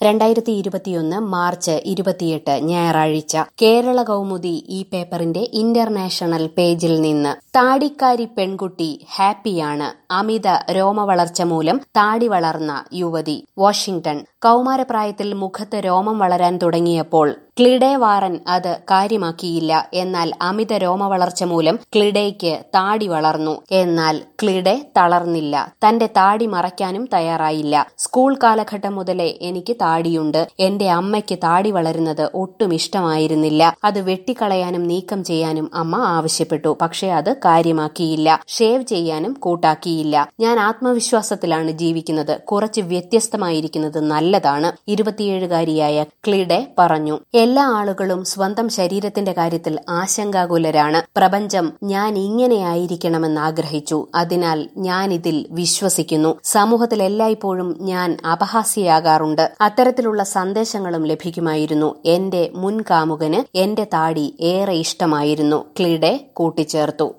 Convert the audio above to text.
രണ്ടായിരത്തി ഇരുപത്തിയൊന്ന് മാർച്ച് ഇരുപത്തിയെട്ട് ഞായറാഴ്ച കേരള കൗമുദി ഈ പേപ്പറിന്റെ ഇന്റർനാഷണൽ പേജിൽ നിന്ന് താടിക്കാരി പെൺകുട്ടി ഹാപ്പിയാണ് അമിത രോമവളർച്ച മൂലം താടി വളർന്ന യുവതി വാഷിംഗ്ടൺ കൌമാരപ്രായത്തിൽ മുഖത്ത് രോമം വളരാൻ തുടങ്ങിയപ്പോൾ ക്ലിഡേ വാറൻ അത് കാര്യമാക്കിയില്ല എന്നാൽ അമിത രോമവളർച്ച മൂലം ക്ലിഡേയ്ക്ക് താടി വളർന്നു എന്നാൽ ക്ലിഡെ തളർന്നില്ല തന്റെ താടി മറയ്ക്കാനും തയ്യാറായില്ല സ്കൂൾ കാലഘട്ടം മുതലേ എനിക്ക് താടിയുണ്ട് എന്റെ അമ്മയ്ക്ക് താടി വളരുന്നത് ഒട്ടും ഇഷ്ടമായിരുന്നില്ല അത് വെട്ടിക്കളയാനും നീക്കം ചെയ്യാനും അമ്മ ആവശ്യപ്പെട്ടു പക്ഷേ അത് കാര്യമാക്കിയില്ല ഷേവ് ചെയ്യാനും കൂട്ടാക്കിയില്ല ഞാൻ ആത്മവിശ്വാസത്തിലാണ് ജീവിക്കുന്നത് കുറച്ച് വ്യത്യസ്തമായിരിക്കുന്നത് നല്ലതാണ് ഇരുപത്തിയേഴുകാരിയായ ക്ലിഡെ പറഞ്ഞു എല്ലാ ആളുകളും സ്വന്തം ശരീരത്തിന്റെ കാര്യത്തിൽ ആശങ്കാകുലരാണ് പ്രപഞ്ചം ഞാൻ ഇങ്ങനെയായിരിക്കണമെന്ന് ആഗ്രഹിച്ചു അതിനാൽ ഞാൻ ഇതിൽ വിശ്വസിക്കുന്നു സമൂഹത്തിൽ എല്ലായ്പ്പോഴും ഞാൻ അപഹാസ്യയാകാറുണ്ട് അത്തരത്തിലുള്ള സന്ദേശങ്ങളും ലഭിക്കുമായിരുന്നു എന്റെ മുൻ കാമുകന് എന്റെ താടി ഏറെ ഇഷ്ടമായിരുന്നു ക്ലിഡെ കൂട്ടിച്ചേർത്തു